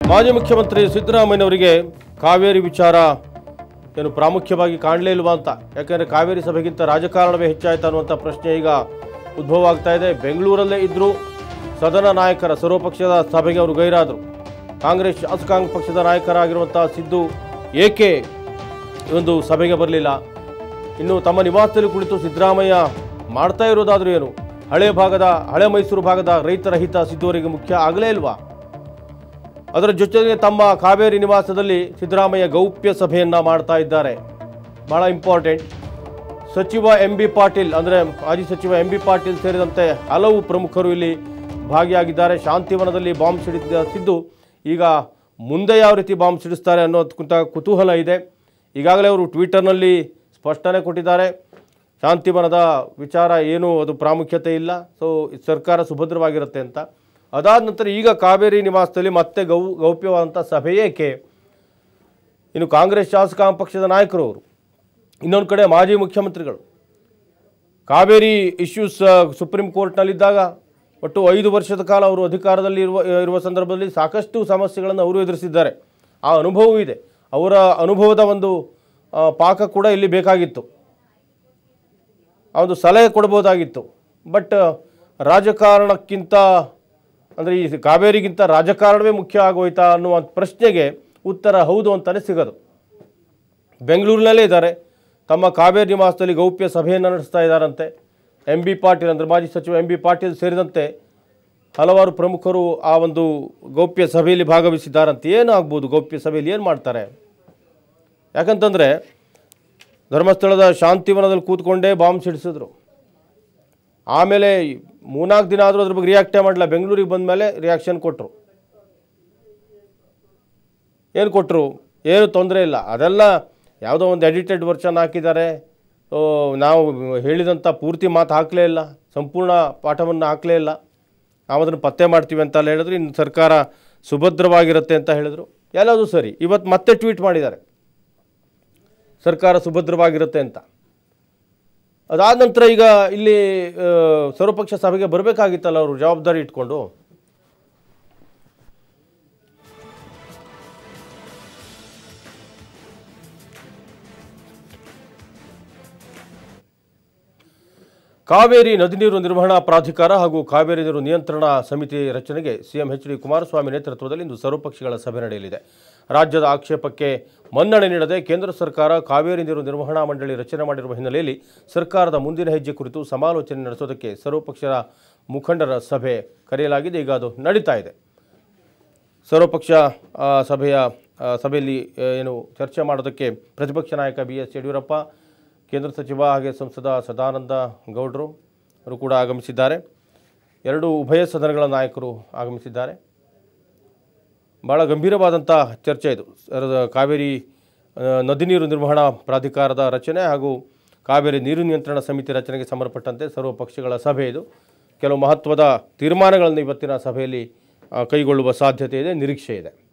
ಮಾಜಿ ಮುಖ್ಯಮಂತ್ರಿ ಸಿದ್ದರಾಮಯ್ಯನವರಿಗೆ ಕಾವೇರಿ ವಿಚಾರ ಏನು ಪ್ರಾಮುಖ್ಯವಾಗಿ ಕಾಣಲೇ ಇಲ್ವಾ ಅಂತ ಯಾಕಂದರೆ ಕಾವೇರಿ ಸಭೆಗಿಂತ ರಾಜಕಾರಣವೇ ಹೆಚ್ಚಾಯ್ತು ಅನ್ನುವಂಥ ಪ್ರಶ್ನೆ ಈಗ ಉದ್ಭವ ಆಗ್ತಾ ಇದೆ ಬೆಂಗಳೂರಲ್ಲೇ ಇದ್ದರೂ ಸದನ ನಾಯಕರ ಸರ್ವಪಕ್ಷದ ಸಭೆಗೆ ಅವರು ಗೈರಾದರು ಕಾಂಗ್ರೆಸ್ ಶಾಸಕಾಂಗ ಪಕ್ಷದ ನಾಯಕರಾಗಿರುವಂಥ ಸಿದ್ದು ಏಕೆ ಈ ಒಂದು ಸಭೆಗೆ ಬರಲಿಲ್ಲ ಇನ್ನು ತಮ್ಮ ನಿವಾಸದಲ್ಲಿ ಕುಳಿತು ಸಿದ್ದರಾಮಯ್ಯ ಮಾಡ್ತಾ ಇರೋದಾದ್ರೂ ಏನು ಹಳೆ ಭಾಗದ ಹಳೆ ಮೈಸೂರು ಭಾಗದ ರೈತರ ಹಿತ ಸಿದ್ದುವರಿಗೆ ಮುಖ್ಯ ಆಗಲೇ ಇಲ್ವಾ ಅದರ ಜೊತೆಗೆ ತಮ್ಮ ಕಾವೇರಿ ನಿವಾಸದಲ್ಲಿ ಸಿದ್ದರಾಮಯ್ಯ ಗೌಪ್ಯ ಸಭೆಯನ್ನ ಮಾಡ್ತಾ ಇದ್ದಾರೆ ಬಹಳ ಇಂಪಾರ್ಟೆಂಟ್ ಸಚಿವ ಎಂ ಬಿ ಪಾಟೀಲ್ ಅಂದರೆ ಮಾಜಿ ಸಚಿವ ಎಂ ಬಿ ಪಾಟೀಲ್ ಸೇರಿದಂತೆ ಹಲವು ಪ್ರಮುಖರು ಇಲ್ಲಿ ಭಾಗಿಯಾಗಿದ್ದಾರೆ ಶಾಂತಿವನದಲ್ಲಿ ಬಾಂಬ್ ಸಿಡಿದ ಸಿದ್ದು ಈಗ ಮುಂದೆ ಯಾವ ರೀತಿ ಬಾಂಬ್ ಸಿಡಿಸ್ತಾರೆ ಅನ್ನೋದಕ್ಕಿಂತ ಕುತೂಹಲ ಇದೆ ಈಗಾಗಲೇ ಅವರು ಟ್ವಿಟರ್ನಲ್ಲಿ ಸ್ಪಷ್ಟನೆ ಕೊಟ್ಟಿದ್ದಾರೆ ಶಾಂತಿವನದ ವಿಚಾರ ಏನು ಅದು ಪ್ರಾಮುಖ್ಯತೆ ಇಲ್ಲ ಸೊ ಸರ್ಕಾರ ಸುಭದ್ರವಾಗಿರುತ್ತೆ ಅಂತ ಅದಾದ ನಂತರ ಈಗ ಕಾವೇರಿ ನಿವಾಸದಲ್ಲಿ ಮತ್ತೆ ಗೌ ಗೌಪ್ಯವಾದಂಥ ಸಭೆ ಏಕೆ ಇನ್ನು ಕಾಂಗ್ರೆಸ್ ಶಾಸಕಾಂಗ ಪಕ್ಷದ ನಾಯಕರು ಅವರು ಇನ್ನೊಂದು ಕಡೆ ಮಾಜಿ ಮುಖ್ಯಮಂತ್ರಿಗಳು ಕಾವೇರಿ ಇಶ್ಯೂಸ್ ಸುಪ್ರೀಂ ಕೋರ್ಟ್ನಲ್ಲಿದ್ದಾಗ ಒಟ್ಟು ಐದು ವರ್ಷದ ಕಾಲ ಅವರು ಅಧಿಕಾರದಲ್ಲಿ ಇರುವ ಇರುವ ಸಂದರ್ಭದಲ್ಲಿ ಸಾಕಷ್ಟು ಸಮಸ್ಯೆಗಳನ್ನು ಅವರು ಎದುರಿಸಿದ್ದಾರೆ ಆ ಅನುಭವವೂ ಇದೆ ಅವರ ಅನುಭವದ ಒಂದು ಆ, ಪಾಕ ಕೂಡ ಇಲ್ಲಿ ಬೇಕಾಗಿತ್ತು ಆ ಒಂದು ಸಲಹೆ ಕೊಡ್ಬೋದಾಗಿತ್ತು ಬಟ್ ರಾಜಕಾರಣಕ್ಕಿಂತ ಅಂದರೆ ಈ ಕಾವೇರಿಗಿಂತ ರಾಜಕಾರಣವೇ ಮುಖ್ಯ ಆಗೋಯ್ತಾ ಅನ್ನುವ ಪ್ರಶ್ನೆಗೆ ಉತ್ತರ ಹೌದು ಅಂತಲೇ ಸಿಗೋದು ಬೆಂಗಳೂರಿನಲ್ಲೇ ಇದ್ದಾರೆ ತಮ್ಮ ಕಾವೇರಿ ನಿವಾಸದಲ್ಲಿ ಗೌಪ್ಯ ಸಭೆಯನ್ನು ನಡೆಸ್ತಾ ಇದ್ದಾರಂತೆ ಎಂ ಬಿ ಪಾಟೀಲ್ ಅಂದರೆ ಮಾಜಿ ಸಚಿವ ಎಂ ಬಿ ಪಾಟೀಲ್ ಸೇರಿದಂತೆ ಹಲವಾರು ಪ್ರಮುಖರು ಆ ಒಂದು ಗೌಪ್ಯ ಸಭೆಯಲ್ಲಿ ಭಾಗವಹಿಸಿದ್ದಾರಂತೆ ಏನು ಆಗ್ಬೋದು ಗೌಪ್ಯ ಸಭೆಯಲ್ಲಿ ಏನು ಮಾಡ್ತಾರೆ ಯಾಕಂತಂದರೆ ಧರ್ಮಸ್ಥಳದ ಶಾಂತಿವನದಲ್ಲಿ ಕೂತ್ಕೊಂಡೇ ಬಾಂಬ್ ಸಿಡಿಸಿದ್ರು ಆಮೇಲೆ ಮೂರ್ನಾಲ್ಕು ದಿನ ಆದರೂ ಅದ್ರ ಬಗ್ಗೆ ರಿಯಾಕ್ಟೇ ಮಾಡಲಿಲ್ಲ ಬೆಂಗಳೂರಿಗೆ ಬಂದ ಮೇಲೆ ರಿಯಾಕ್ಷನ್ ಕೊಟ್ಟರು ಏನು ಕೊಟ್ಟರು ಏನು ತೊಂದರೆ ಇಲ್ಲ ಅದೆಲ್ಲ ಯಾವುದೋ ಒಂದು ಎಡಿಟೆಡ್ ವರ್ಷನ್ ಹಾಕಿದ್ದಾರೆ ಸೊ ನಾವು ಹೇಳಿದಂಥ ಪೂರ್ತಿ ಮಾತು ಹಾಕಲೇ ಇಲ್ಲ ಸಂಪೂರ್ಣ ಪಾಠವನ್ನು ಹಾಕಲೇ ಇಲ್ಲ ನಾವು ಅದನ್ನು ಪತ್ತೆ ಮಾಡ್ತೀವಿ ಅಂತ ಎಲ್ಲ ಹೇಳಿದ್ರು ಇನ್ನು ಸರ್ಕಾರ ಸುಭದ್ರವಾಗಿರುತ್ತೆ ಅಂತ ಹೇಳಿದರು ಎಲ್ಲದೂ ಸರಿ ಇವತ್ತು ಮತ್ತೆ ಟ್ವೀಟ್ ಮಾಡಿದ್ದಾರೆ ಸರ್ಕಾರ ಸುಭದ್ರವಾಗಿರುತ್ತೆ ಅಂತ ಅದಾದ ನಂತರ ಈಗ ಇಲ್ಲಿ ಆ, ಸರ್ವಪಕ್ಷ ಸಭೆಗೆ ಬರಬೇಕಾಗಿತ್ತಲ್ಲ ಅವರು ಜವಾಬ್ದಾರಿ ಇಟ್ಕೊಂಡು ಕಾವೇರಿ ನದಿ ನೀರು ನಿರ್ವಹಣಾ ಪ್ರಾಧಿಕಾರ ಹಾಗೂ ಕಾವೇರಿ ನೀರು ನಿಯಂತ್ರಣ ಸಮಿತಿ ರಚನೆಗೆ ಸಿಎಂ ಎಚ್ ಡಿ ಕುಮಾರಸ್ವಾಮಿ ನೇತೃತ್ವದಲ್ಲಿ ಇಂದು ಸರ್ವಪಕ್ಷಗಳ ಸಭೆ ನಡೆಯಲಿದೆ ರಾಜ್ಯದ ಆಕ್ಷೇಪಕ್ಕೆ ಮನ್ನಣೆ ನೀಡದೆ ಕೇಂದ್ರ ಸರ್ಕಾರ ಕಾವೇರಿ ನೀರು ನಿರ್ವಹಣಾ ಮಂಡಳಿ ರಚನೆ ಮಾಡಿರುವ ಹಿನ್ನೆಲೆಯಲ್ಲಿ ಸರ್ಕಾರದ ಮುಂದಿನ ಹೆಜ್ಜೆ ಕುರಿತು ಸಮಾಲೋಚನೆ ನಡೆಸೋದಕ್ಕೆ ಸರ್ವಪಕ್ಷದ ಮುಖಂಡರ ಸಭೆ ಕರೆಯಲಾಗಿದೆ ಈಗ ಅದು ನಡೀತಾ ಇದೆ ಸರ್ವಪಕ್ಷ ಆ, ಸಭೆಯ ಆ, ಸಭೆಯಲ್ಲಿ ಆ, ಏನು ಚರ್ಚೆ ಮಾಡೋದಕ್ಕೆ ಪ್ರತಿಪಕ್ಷ ನಾಯಕ ಬಿ ಎಸ್ ಯಡಿಯೂರಪ್ಪ ಕೇಂದ್ರ ಸಚಿವ ಹಾಗೆ ಸಂಸದ ಸದಾನಂದ ಗೌಡರು ಅವರು ಕೂಡ ಆಗಮಿಸಿದ್ದಾರೆ ಎರಡು ಉಭಯ ಸದನಗಳ ನಾಯಕರು ಆಗಮಿಸಿದ್ದಾರೆ ಭಾಳ ಗಂಭೀರವಾದಂಥ ಚರ್ಚೆ ಇದು ಸರ- ಕಾವೇರಿ ಆ, ನದಿ ನೀರು ನಿರ್ವಹಣಾ ಪ್ರಾಧಿಕಾರದ ರಚನೆ ಹಾಗೂ ಕಾವೇರಿ ನೀರು ನಿಯಂತ್ರಣ ಸಮಿತಿ ರಚನೆಗೆ ಸಂಬಂಧಪಟ್ಟಂತೆ ಸರ್ವ ಪಕ್ಷಗಳ ಸಭೆ ಇದು ಕೆಲವು ಮಹತ್ವದ ತೀರ್ಮಾನಗಳನ್ನು ಇವತ್ತಿನ ಸಭೆಯಲ್ಲಿ ಆ, ಕೈಗೊಳ್ಳುವ ಸಾಧ್ಯತೆ ಇದೆ ನಿರೀಕ್ಷೆ ಇದೆ